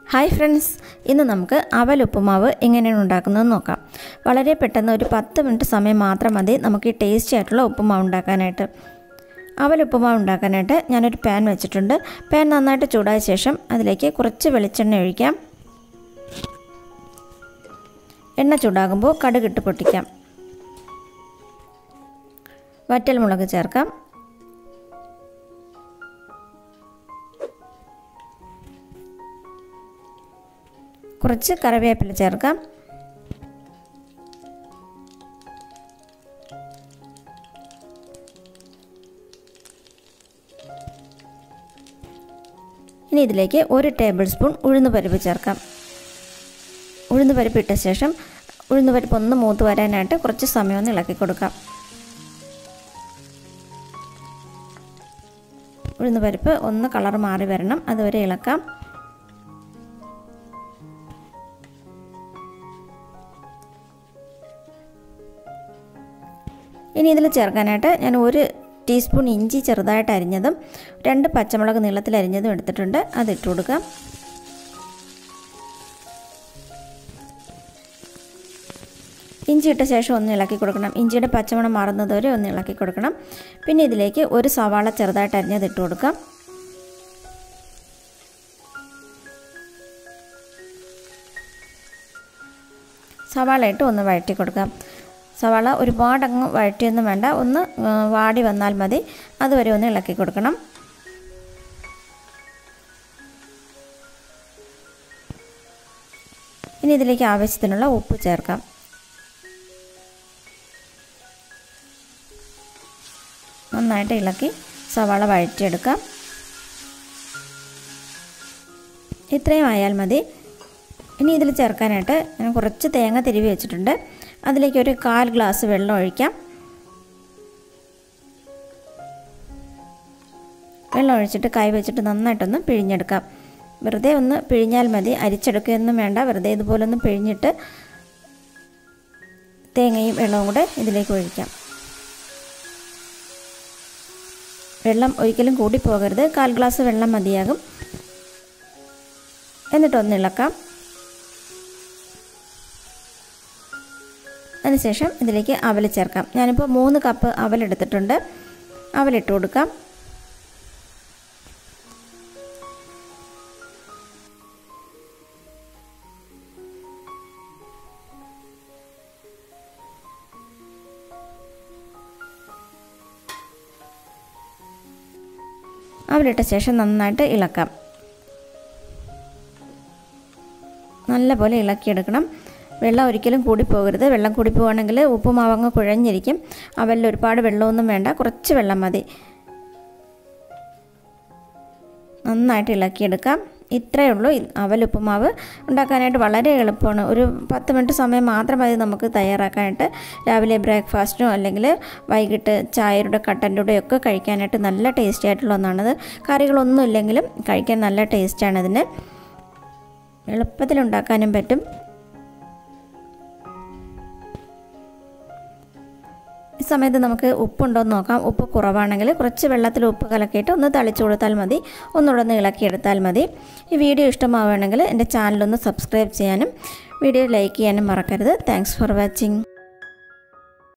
hi friends ഇന്ന് നമുക്ക് അവൽ ഉപ്പുമാവ് എങ്ങനെയാണ് ഉണ്ടാക്കുന്നതെന്ന് നോക്കാം വളരെ പെട്ടെന്ന് ഒരു പത്ത് മിനിറ്റ് സമയം മാത്രം മതി നമുക്ക് ഈ ടേസ്റ്റി ആയിട്ടുള്ള ഉപ്പുമാവ് ഉണ്ടാക്കാനായിട്ട് അവൽ ഉപ്പുമാവ് ഉണ്ടാക്കാനായിട്ട് ഞാനൊരു പാൻ വെച്ചിട്ടുണ്ട് പാൻ നന്നായിട്ട് ചൂടായ ശേഷം അതിലേക്ക് കുറച്ച് വെളിച്ചെണ്ണ ഒഴിക്കാം എണ്ണ ചൂടാകുമ്പോൾ കടുകിട്ട് പൊട്ടിക്കാം വറ്റൽ മുളക് ചേർക്കാം കുറച്ച് കറിവേപ്പില ചേർക്കാം ഇനി ഇതിലേക്ക് ഒരു ടേബിൾ സ്പൂൺ ഉഴുന്ന് പരിപ്പ് ചേർക്കാം ഉഴുന്ന് പരിപ്പ് ഇട്ട ശേഷം ഉഴുന്ന് പരിപ്പ് ഒന്ന് മൂത്ത് വരാനായിട്ട് കുറച്ച് സമയം ഒന്ന് ഇളക്കി കൊടുക്കാം ഉഴുന്ന് പരിപ്പ് ഒന്ന് കളർ മാറി വരണം അതുവരെ ഇളക്കാം ഇനി ഇതിൽ ചേർക്കാനായിട്ട് ഞാൻ ഒരു ടീസ്പൂൺ ഇഞ്ചി ചെറുതായിട്ട് അരിഞ്ഞതും രണ്ട് പച്ചമുളക് നീളത്തിൽ അരിഞ്ഞതും എടുത്തിട്ടുണ്ട് അതിട്ട് കൊടുക്കാം ഇഞ്ചി ഇട്ട ശേഷം ഒന്ന് ഇളക്കി കൊടുക്കണം ഇഞ്ചിയുടെ പച്ചമണം മാറുന്നത് വരെ ഒന്ന് ഇളക്കി കൊടുക്കണം പിന്നെ ഇതിലേക്ക് ഒരു സവാള ചെറുതായിട്ട് അരിഞ്ഞത് ഇട്ട് കൊടുക്കാം സവാള ഇട്ട് ഒന്ന് വഴറ്റി കൊടുക്കാം സവാള ഒരുപാട് അങ്ങ് വഴറ്റിയൊന്നും വേണ്ട ഒന്ന് വാടി വന്നാൽ മതി അതുവരെ ഒന്ന് ഇളക്കി കൊടുക്കണം ഇനി ഇതിലേക്ക് ആവശ്യത്തിനുള്ള ഉപ്പ് ചേർക്കാം നന്നായിട്ട് ഇളക്കി സവാള വഴറ്റിയെടുക്കാം ഇത്രയും ആയാൽ മതി ഇനി ഇതിൽ ചേർക്കാനായിട്ട് ഞാൻ കുറച്ച് തേങ്ങ തിരുവി വെച്ചിട്ടുണ്ട് അതിലേക്ക് ഒരു കാൽ ഗ്ലാസ് വെള്ളം ഒഴിക്കാം വെള്ളം ഒഴിച്ചിട്ട് കൈ വെച്ചിട്ട് നന്നായിട്ടൊന്ന് പിഴിഞ്ഞെടുക്കാം വെറുതെ ഒന്ന് പിഴിഞ്ഞാൽ മതി അരിച്ചെടുക്കുകയൊന്നും വേണ്ട വെറുതെ ഇതുപോലെ ഒന്ന് പിഴിഞ്ഞിട്ട് തേങ്ങയും വെള്ളവും കൂടെ ഇതിലേക്ക് ഒഴിക്കാം വെള്ളം ഒരിക്കലും കൂടിപ്പോകരുത് കാൽ ഗ്ലാസ് വെള്ളം മതിയാകും എന്നിട്ടൊന്ന് ഇളക്കാം അതിനുശേഷം ഇതിലേക്ക് അവൽ ചേർക്കാം ഞാനിപ്പോൾ മൂന്ന് കപ്പ് അവലെടുത്തിട്ടുണ്ട് അവലിട്ട് കൊടുക്കാം അവലിട്ട ശേഷം നന്നായിട്ട് ഇളക്കാം നല്ലപോലെ ഇളക്കിയെടുക്കണം വെള്ളം ഒരിക്കലും കൂടിപ്പോകരുത് വെള്ളം കൂടിപ്പോവാണെങ്കിൽ ഉപ്പുമാവങ്ങ് കുഴഞ്ഞിരിക്കും അവലിൽ ഒരുപാട് വെള്ളമൊന്നും വേണ്ട കുറച്ച് വെള്ളം മതി നന്നായിട്ട് ഇളക്കിയെടുക്കാം ഇത്രയേ ഉള്ളൂ അവലുപ്പുമാവ് ഉണ്ടാക്കാനായിട്ട് വളരെ എളുപ്പമാണ് ഒരു പത്ത് മിനിറ്റ് സമയം മാത്രം മതി നമുക്ക് തയ്യാറാക്കാനായിട്ട് രാവിലെ ബ്രേക്ക്ഫാസ്റ്റിനോ അല്ലെങ്കിൽ വൈകിട്ട് ചായയുടെ കട്ടൻ്റെ കൂടെ ഒക്കെ കഴിക്കാനായിട്ട് നല്ല ടേസ്റ്റി ആയിട്ടുള്ള ഒന്നാണത് കറികളൊന്നും ഇല്ലെങ്കിലും കഴിക്കാൻ നല്ല ടേസ്റ്റാണ് ഇതിന് എളുപ്പത്തിൽ ഉണ്ടാക്കാനും പറ്റും ഈ സമയത്ത് നമുക്ക് ഉപ്പുണ്ടോ എന്ന് നോക്കാം ഉപ്പ് കുറവാണെങ്കിൽ കുറച്ച് വെള്ളത്തിൽ ഉപ്പ് കലക്കിയിട്ട് ഒന്ന് തളിച്ചു കൊടുത്താൽ മതി ഒന്നുകൂടെ ഒന്ന് ഇളക്കിയെടുത്താൽ മതി ഈ വീഡിയോ ഇഷ്ടമാവുകയാണെങ്കിൽ എൻ്റെ ചാനലൊന്ന് സബ്സ്ക്രൈബ് ചെയ്യാനും വീഡിയോ ലൈക്ക് ചെയ്യാനും മറക്കരുത് താങ്ക്സ് ഫോർ വാച്ചിങ്